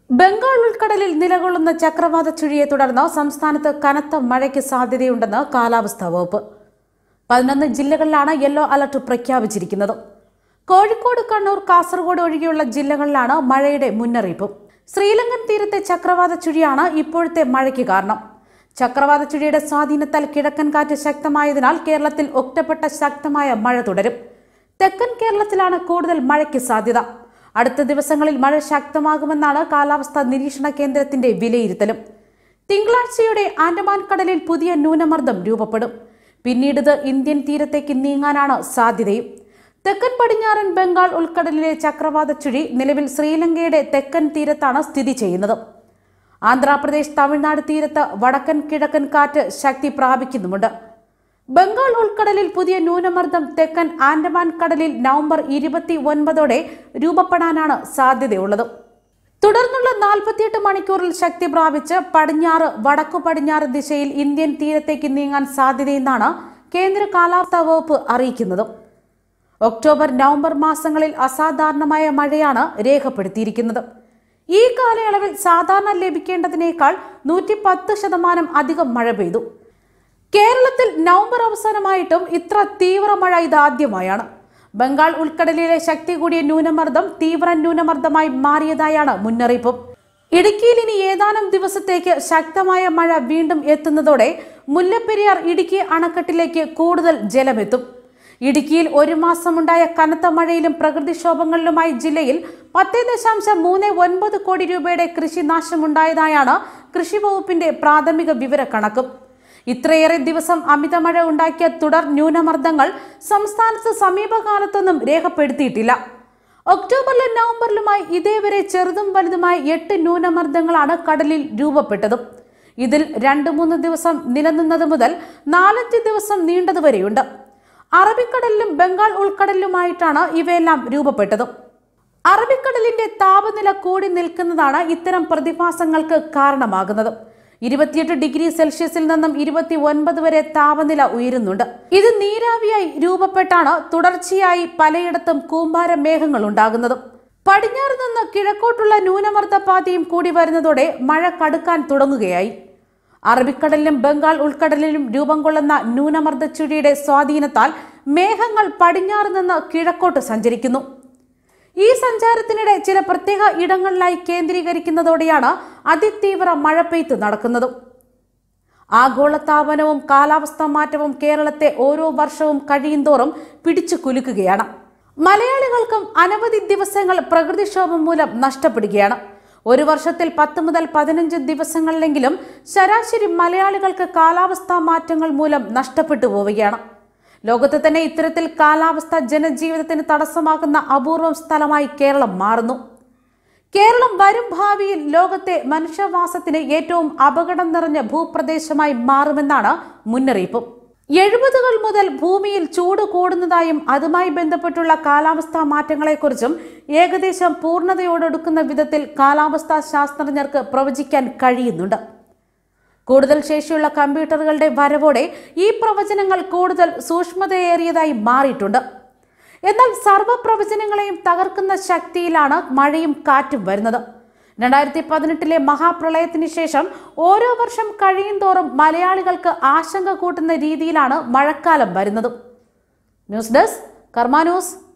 ബംഗാൾ ഉൾക്കടലിൽ നിലകൊള്ളുന്ന ചക്രവാത ചുഴിയെ തുടർന്ന് സംസ്ഥാനത്ത് കനത്ത മഴയ്ക്ക് സാധ്യതയുണ്ടെന്ന് കാലാവസ്ഥാ വകുപ്പ് പതിനൊന്ന് ജില്ലകളിലാണ് യെല്ലോ അലർട്ട് പ്രഖ്യാപിച്ചിരിക്കുന്നത് കോഴിക്കോട് കണ്ണൂർ കാസർഗോഡ് ഒഴികെയുള്ള ജില്ലകളിലാണ് മഴയുടെ മുന്നറിയിപ്പും ശ്രീലങ്കൻ തീരത്തെ ചക്രവാത ചുഴിയാണ് ഇപ്പോഴത്തെ മഴയ്ക്ക് കാരണം ചക്രവാത ചുഴിയുടെ സ്വാധീനത്താൽ കിഴക്കൻ കാറ്റ് ശക്തമായതിനാൽ കേരളത്തിൽ ഒറ്റപ്പെട്ട ശക്തമായ മഴ തുടരും തെക്കൻ കേരളത്തിലാണ് കൂടുതൽ മഴയ്ക്ക് സാധ്യത അടുത്ത ദിവസങ്ങളിൽ മഴ ശക്തമാകുമെന്നാണ് കാലാവസ്ഥാ നിരീക്ഷണ കേന്ദ്രത്തിന്റെ വിലയിരുത്തലും തിങ്കളാഴ്ചയോടെ ആൻഡമാൻ കടലിൽ പുതിയ ന്യൂനമർദ്ദം രൂപപ്പെടും പിന്നീട് ഇത് ഇന്ത്യൻ തീരത്തേക്ക് നീങ്ങാനാണ് സാധ്യതയും തെക്കൻ പടിഞ്ഞാറൻ ബംഗാൾ ഉൾക്കടലിലെ ചക്രവാത ചുഴി നിലവിൽ ശ്രീലങ്കയുടെ തെക്കൻ തീരത്താണ് സ്ഥിതി ചെയ്യുന്നത് ആന്ധ്രാപ്രദേശ് തമിഴ്നാട് തീരത്ത് വടക്കൻ കിഴക്കൻ കാറ്റ് ശക്തി പ്രാപിക്കുന്നുമുണ്ട് ബംഗാൾ ഉൾക്കടലിൽ പുതിയ ന്യൂനമർദ്ദം തെക്കൻ ആൻഡമാൻ കടലിൽ നവംബർ ഇരുപത്തി ഒൻപതോടെ രൂപപ്പെടാനാണ് സാധ്യതയുള്ളത് തുടർന്നുള്ള നാൽപ്പത്തിയെട്ട് മണിക്കൂറിൽ ശക്തി പ്രാപിച്ച് പടിഞ്ഞാറ് വടക്കു പടിഞ്ഞാറ് ദിശയിൽ ഇന്ത്യൻ തീരത്തേക്ക് നീങ്ങാൻ സാധ്യതയെന്നാണ് കേന്ദ്ര കാലാവസ്ഥാ വകുപ്പ് അറിയിക്കുന്നത് ഒക്ടോബർ നവംബർ മാസങ്ങളിൽ അസാധാരണമായ മഴയാണ് രേഖപ്പെടുത്തിയിരിക്കുന്നത് ഈ കാലയളവിൽ സാധാരണ ലഭിക്കേണ്ടതിനേക്കാൾ നൂറ്റി പത്ത് ശതമാനം അധികം മഴ പെയ്തു കേരളത്തിൽ നവംബർ അവസാനമായിട്ടും ഇത്ര തീവ്ര മഴ ഇതാദ്യമായാണ് ബംഗാൾ ഉൾക്കടലിലെ ശക്തി കൂടിയ ന്യൂനമർദ്ദം തീവ്ര ന്യൂനമർദ്ദമായി മാറിയതായാണ് മുന്നറിയിപ്പും ഇടുക്കിയിൽ ഇനി ഏതാനും ദിവസത്തേക്ക് ശക്തമായ മഴ വീണ്ടും എത്തുന്നതോടെ മുല്ലപ്പെരിയാർ ഇടുക്കി അണക്കെട്ടിലേക്ക് കൂടുതൽ ജലമെത്തും ഇടുക്കിയിൽ ഒരു മാസമുണ്ടായ കനത്ത മഴയിലും പ്രകൃതിക്ഷോഭങ്ങളിലുമായി ജില്ലയിൽ പത്ത് ദശാംശം മൂന്ന് ഒൻപത് കോടി രൂപയുടെ കൃഷിനാശമുണ്ടായതായാണ് കൃഷി വകുപ്പിന്റെ പ്രാഥമിക വിവരക്കണക്കും ഇത്രയേറെ ദിവസം അമിതമഴ ഉണ്ടാക്കിയ തുടർ ന്യൂനമർദ്ദങ്ങൾ സംസ്ഥാനത്ത് സമീപകാലത്തൊന്നും രേഖപ്പെടുത്തിയിട്ടില്ല ഒക്ടോബറിലും നവംബറിലുമായി ഇതേവരെ ചെറുതും വലുതുമായ എട്ട് ന്യൂനമർദ്ദങ്ങളാണ് കടലിൽ രൂപപ്പെട്ടതും ഇതിൽ രണ്ട് മൂന്ന് ദിവസം നിലനിന്നത് മുതൽ നാലഞ്ച് ദിവസം നീണ്ടതുവരെയുണ്ട് അറബിക്കടലിലും ബംഗാൾ ഉൾക്കടലിലുമായിട്ടാണ് ഇവയെല്ലാം രൂപപ്പെട്ടത് അറബിക്കടലിന്റെ താപനില കൂടി നിൽക്കുന്നതാണ് ഇത്തരം പ്രതിഭാസങ്ങൾക്ക് കാരണമാകുന്നത് ഇരുപത്തിയെട്ട് ഡിഗ്രി സെൽഷ്യസിൽ നിന്നും ഇരുപത്തി ഒൻപത് വരെ താപനില ഉയരുന്നുണ്ട് ഇത് നീരാവിയായി രൂപപ്പെട്ടാണ് തുടർച്ചയായി പലയിടത്തും കൂമ്പാര മേഘങ്ങൾ ഉണ്ടാകുന്നത് പടിഞ്ഞാറ് നിന്ന് കിഴക്കോട്ടുള്ള ന്യൂനമർദ്ദ പാതയും കൂടി വരുന്നതോടെ മഴ കടുക്കാൻ തുടങ്ങുകയായി അറബിക്കടലിലും ബംഗാൾ ഉൾക്കടലിലും രൂപം കൊള്ളുന്ന ന്യൂനമർദ്ദ ചുഴിയുടെ സ്വാധീനത്താൽ മേഘങ്ങൾ പടിഞ്ഞാറ് നിന്ന് കിഴക്കോട്ട് സഞ്ചരിക്കുന്നു ഈ സഞ്ചാരത്തിനിടെ ചില പ്രത്യേക ഇടങ്ങളിലായി കേന്ദ്രീകരിക്കുന്നതോടെയാണ് അതിതീവ്ര മഴപ്പെയ്ത്ത് നടക്കുന്നത് ആഗോളതാപനവും കാലാവസ്ഥാ മാറ്റവും കേരളത്തെ ഓരോ വർഷവും കഴിയുന്തോറും പിടിച്ചു കുലുക്കുകയാണ് മലയാളികൾക്കും അനവധി ദിവസങ്ങൾ പ്രകൃതിക്ഷോഭം മൂലം നഷ്ടപ്പെടുകയാണ് ഒരു വർഷത്തിൽ പത്ത് മുതൽ പതിനഞ്ച് ദിവസങ്ങളിലെങ്കിലും ശരാശരി മലയാളികൾക്ക് കാലാവസ്ഥാ മാറ്റങ്ങൾ മൂലം നഷ്ടപ്പെട്ടു പോവുകയാണ് ലോകത്ത് തന്നെ ഇത്തരത്തിൽ കാലാവസ്ഥ ജനജീവിതത്തിന് തടസ്സമാകുന്ന അപൂർവം സ്ഥലമായി കേരളം മാറുന്നു കേരളം വരും ഭാവിയിൽ ലോകത്തെ മനുഷ്യവാസത്തിന് ഏറ്റവും അപകടം നിറഞ്ഞ ഭൂപ്രദേശമായി മാറുമെന്നാണ് മുന്നറിയിപ്പ് എഴുപതുകൾ മുതൽ ഭൂമിയിൽ ചൂട് കൂടുന്നതായും അതുമായി ബന്ധപ്പെട്ടുള്ള കാലാവസ്ഥാ മാറ്റങ്ങളെക്കുറിച്ചും ഏകദേശം പൂർണ്ണതയോടൊടുക്കുന്ന വിധത്തിൽ കാലാവസ്ഥാ ശാസ്ത്രജ്ഞർക്ക് പ്രവചിക്കാൻ കഴിയുന്നുണ്ട് കൂടുതൽ ശേഷിയുള്ള കമ്പ്യൂട്ടറുകളുടെ വരവോടെ ഈ പ്രവചനങ്ങൾ കൂടുതൽ സൂക്ഷ്മതയേറിയതായി മാറിയിട്ടുണ്ട് എന്നാൽ സർവ്വ പ്രവചനങ്ങളെയും തകർക്കുന്ന ശക്തിയിലാണ് മഴയും കാറ്റും വരുന്നത് രണ്ടായിരത്തി പതിനെട്ടിലെ മഹാപ്രളയത്തിന് ശേഷം ഓരോ വർഷം കഴിയുന്തോറും മലയാളികൾക്ക് ആശങ്ക കൂട്ടുന്ന രീതിയിലാണ് മഴക്കാലം വരുന്നത് ന്യൂസ് ഡെസ്ക് കർമ്മ ന്യൂസ്